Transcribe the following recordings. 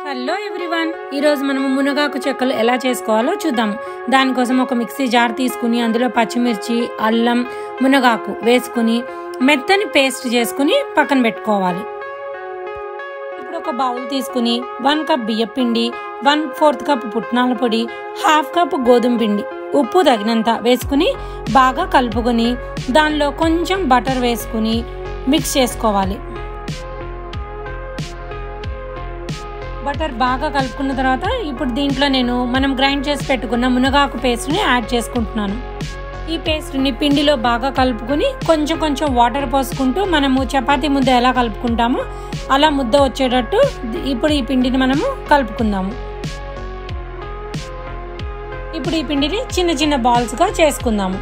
hello everyone ఈరోజు మనము మునగాకు చెక్కలు ఎలా చేసుకోవాలో చూద్దాం దానికోసం ఒక మిక్సీ జార్ తీసుకుని అందులో పచ్చిమిర్చి అల్లం మునగాకు వేసుకుని మెత్తని పేస్ట్ చేసుకుని పక్కన పెట్టుకోవాలి ఇప్పుడు ఒక బౌల్ తీసుకుని వన్ కప్ బియ్యం పిండి వన్ ఫోర్త్ కప్ పుట్నాల పొడి హాఫ్ కప్ గోధుమ పిండి ఉప్పు తగినంత వేసుకుని బాగా కలుపుకొని దానిలో కొంచెం బటర్ వేసుకుని మిక్స్ చేసుకోవాలి బటర్ బాగా కలుపుకున్న తర్వాత ఇప్పుడు దీంట్లో నేను మనం గ్రైండ్ చేసి పెట్టుకున్న మునగాకు పేస్ట్ని యాడ్ చేసుకుంటున్నాను ఈ పేస్ట్ని పిండిలో బాగా కలుపుకుని కొంచెం కొంచెం వాటర్ పోసుకుంటూ మనము చపాతీ ముద్ద ఎలా కలుపుకుంటామో అలా ముద్ద వచ్చేటట్టు ఇప్పుడు ఈ పిండిని మనము కలుపుకుందాము ఇప్పుడు ఈ పిండిని చిన్న చిన్న బాల్స్గా చేసుకుందాము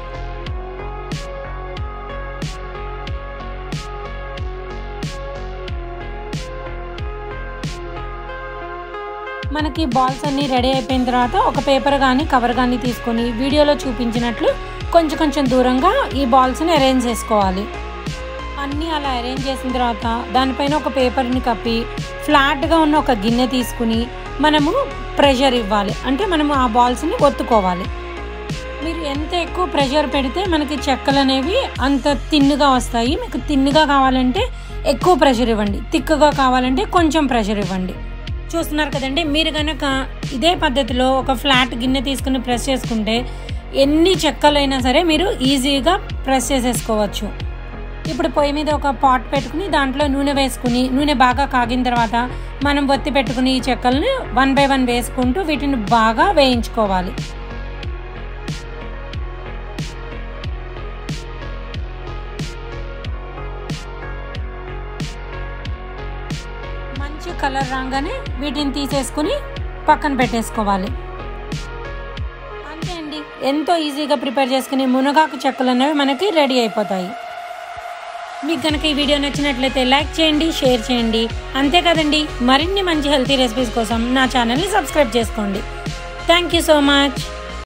మనకి బాల్స్ అన్నీ రెడీ అయిపోయిన తర్వాత ఒక పేపర్ కానీ కవర్ కానీ తీసుకొని వీడియోలో చూపించినట్లు కొంచెం కొంచెం దూరంగా ఈ బాల్స్ని అరేంజ్ చేసుకోవాలి అన్నీ అలా అరేంజ్ చేసిన తర్వాత దానిపైన ఒక పేపర్ని కప్పి ఫ్లాట్గా ఉన్న ఒక గిన్నె తీసుకుని మనము ప్రెషర్ ఇవ్వాలి అంటే మనము ఆ బాల్స్ని ఒత్తుకోవాలి మీరు ఎంత ఎక్కువ ప్రెషర్ పెడితే మనకి చెక్కలు అనేవి అంత తిన్నుగా వస్తాయి మీకు తిన్నుగా కావాలంటే ఎక్కువ ప్రెషర్ ఇవ్వండి తిక్కుగా కావాలంటే కొంచెం ప్రెషర్ ఇవ్వండి చూస్తున్నారు కదండి మీరు కనుక ఇదే పద్ధతిలో ఒక ఫ్లాట్ గిన్నె తీసుకుని ప్రెస్ చేసుకుంటే ఎన్ని చెక్కలైనా సరే మీరు ఈజీగా ప్రెస్ చేసేసుకోవచ్చు ఇప్పుడు పొయ్యి మీద ఒక పాట్ పెట్టుకుని దాంట్లో నూనె వేసుకుని నూనె బాగా కాగిన తర్వాత మనం ఒత్తి పెట్టుకుని ఈ చెక్కల్ని వన్ బై వన్ వేసుకుంటూ వీటిని బాగా వేయించుకోవాలి మంచి కలర్ రాగానే వీటిని తీసేసుకుని పక్కన పెట్టేసుకోవాలి అంతే అండి ఎంతో ఈజీగా ప్రిపేర్ చేసుకునే మునగాకు చెక్కలు అనేవి మనకి రెడీ అయిపోతాయి మీకు కనుక ఈ వీడియో నచ్చినట్లయితే లైక్ చేయండి షేర్ చేయండి అంతే కదండి మరిన్ని మంచి హెల్తీ రెసిపీస్ కోసం నా ఛానల్ని సబ్స్క్రైబ్ చేసుకోండి థ్యాంక్ యూ సో మచ్